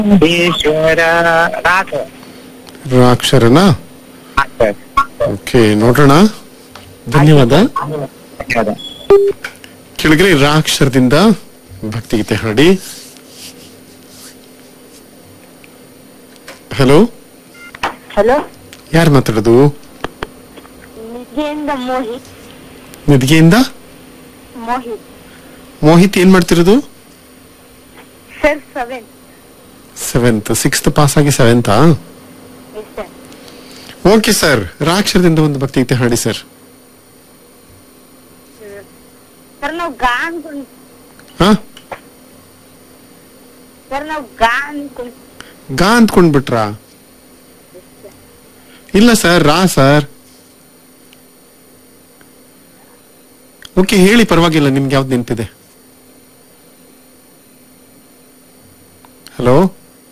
ಈಶ್ವರ ರಾಸ ಅಕ್ಷರನಾ sir okay ನೋಡೋಣ ಧನ್ಯವಾದ ಧನ್ಯವಾದ ಕೆಳಗಡೆ ರಾ ಅಕ್ಷರದಿಂದ ಭಕ್ತಿಗೀತೆ ಹಾಡಿ ಹಲೋ ಹಲೋ ಯಾರು ಮಾತಾಡೋದು ನಿಧಿಯಿಂದ ಮೋಹಿತ್ ನಿದ್ಗೆಯಿಂದ ಮೋಹಿತ್ ಮೋಹಿತ್ ಏನ್ ಮಾಡ್ತಿರೋದು sir seven seventh sixth pass ಆಗಿ ಸೆವೆಂತಾ ಎಸ್ ಸರ್ ಓಕೆ ಸರ್ ರಾ ಅಕ್ಷರದಿಂದ ಒಂದು ಭಕ್ತಿಗೀತೆ ಹಾಡಿ ಸರ್ ಸರ್ ನಾವು ಗಾ ಅನ್ಕೊಂಡ್ ಹಾ ಸರ್ ನಾವು ಗಾ ಅನ್ಕೊಂಡ್ ಗಾ ಅಂದ್ಕೊಂಡ್ಬಿಟ್ರಾ ಇಲ್ಲ ಸರ್ ರಾ ಸರ್ ಓಕೆ ಹೇಳಿ ಪರವಾಗಿಲ್ಲ ನಿಮ್ಗೆ ಯಾವ್ದು ನೆನಪಿದೆ ಹಲೋ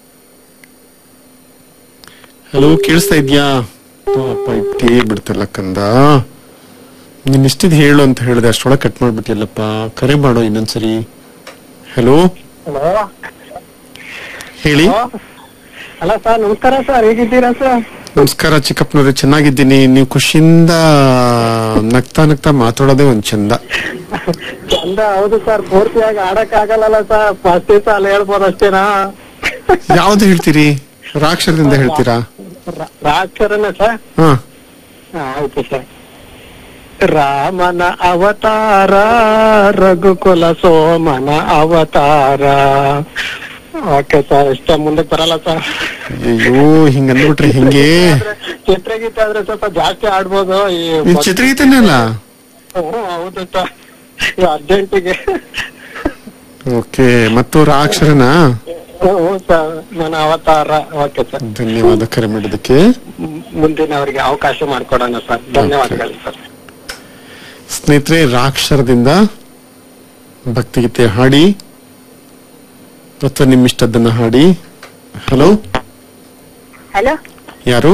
ಹಲೋ ಕೇಳಿಸ್ತಾ ಇದ್ಯಾ ಪಾಪ ಇಟ್ಟೇ ಬಿಡ್ತಲ್ಲ ಕಂದ ನೀನ್ ಇಷ್ಟಿದ್ ಹೇಳು ಅಂತ ಹೇಳಿದೆ ಅಷ್ಟೊಳಗೆ ಕಟ್ ಮಾಡ್ಬಿಟ್ಟಿಲ್ಲಪ್ಪ ಕರೆ ಮಾಡೋ ಇನ್ನೊಂದ್ಸರಿ ಹಲೋ ಹಲೋ ಹೇಳಿ ಹಲೋ ಸರ್ ನಮಸ್ಕಾರ ಸರ್ ಹೇಗಿದ್ದೀರಾ ಸರ್ ನಮಸ್ಕಾರ ಚಿಕ್ಕಪ್ಪನವ್ರೆ ಚೆನ್ನಾಗಿದ್ದೀನಿ ನೀವು ಖುಷಿಯಿಂದ ನಗ್ತಾ ನಗ್ತಾ ಮಾತಾಡೋದೇ ಒಂದ್ ಚಂದ ಚಂದ ಹೌದು ಸರ್ ಪೂರ್ತಿಯಾಗಿ ಆಡಕ್ ಆಗಲ್ಲ ಸರ್ ಫಸ್ಟ್ ಸಾಲ ಹೇಳ್ಬೋದು ಅಷ್ಟೇನಾ ಯಾವ್ದು ಹೇಳ್ತೀರಿ ರಾಕ್ಷರದಿಂದ ಹೇಳ್ತೀರಾ ರಾ- ರಾಕ್ಷರನೇ ಸರ್ ಹಾ ಹಾ, ಆಯ್ತು ಸರ್ ರಾಮನ ಅವತಾರ ರಘುಕುಲ ಸೋಮನ ಅವತಾರ ಓಕೆ ಸರ್ ಇಷ್ಟ ಮುಂದಕ್ಕೆ ಬರಲ್ಲ ಸರ್ ಅಯ್ಯೋ ಹಿಂಗ ಅಂದ್ಬಿಟ್ರೆ ಹೆಂಗೆ ಚಿತ್ರಗೀತೆ ಆದ್ರೆ ಸ್ವಲ್ಪ ಜಾಸ್ತಿ ಆಡ್ಬೋದು ಈ ಇದು ಚಿತ್ರಗೀತೆನೇ ಅಲ್ಲ ಹ್ಮ್, ಹೌದು ಸರ್ ಈ ಅರ್ಜೆಂಟಿಗೆ ಓಕೆ ಮತ್ತು ರಾಕ್ಷರನ ಹ್ಞೂ ಸರ್ ನನ್ನ ಅವತಾರ ಓಕೆ ಸರ್ ಧನ್ಯವಾದ ಕರೆ ಮಾಡಿದ್ದಕ್ಕೆ ಮ್- ಮುಂದಿನವರಿಗೆ ಅವಕಾಶ ಮಾಡಿಕೊಡೋಣ ಸರ್ ಧನ್ಯವಾದಗಳು ಸರ್ ಸ್ನೇಹಿತರೆ ರಾಕ್ಷರದಿಂದ ಭಕ್ತಿಗೀತೆ ಹಾಡಿ ಅಥವಾ ನಿಮ್ಮಿಷ್ಟದ್ದನ್ನ ಹಾಡಿ ಹಲೋ ಹಲೋ ಯಾರು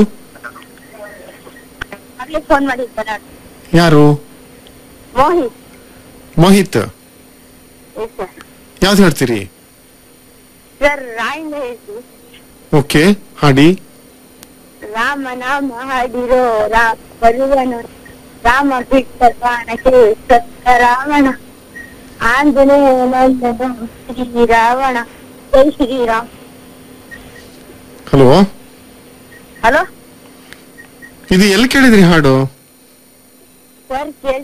ಆಗ್ಲೇ ಫೋನ್ ಮಾಡಿದ್ದ ನಾನು ಯಾರು ಮೋಹಿತ್ ಮೋಹಿತ್ ಎಸ್ ಸರ್ ಯಾವ್ದು ಹೇಳ್ತೀರಿ ಸರ್ ರಾಯಿಂದ ಹೇಳ್ತೀವಿ ಓಕೆ ಹಾಡಿ ರಾಮ ನಾಮ ಹಾಡಿರೋ ರಾ ಬರುವನು ರಾಮ ಬಿಟ್ಟ ಬಾಣಕ್ಕೆ ಸತ್ತ ರಾವಣ ಆಂಜನೇಯ ನಂದನ ಶ್ರೀರಾವಣ ಜೈ ಶ್ರೀರಾಮ್ ಹಲೋ ಹಲೋ ಇದು ಎಲ್ಲಿ ಕೇಳಿದ್ರಿ ಹಾಡು ಸರ್ ಕೇಳ್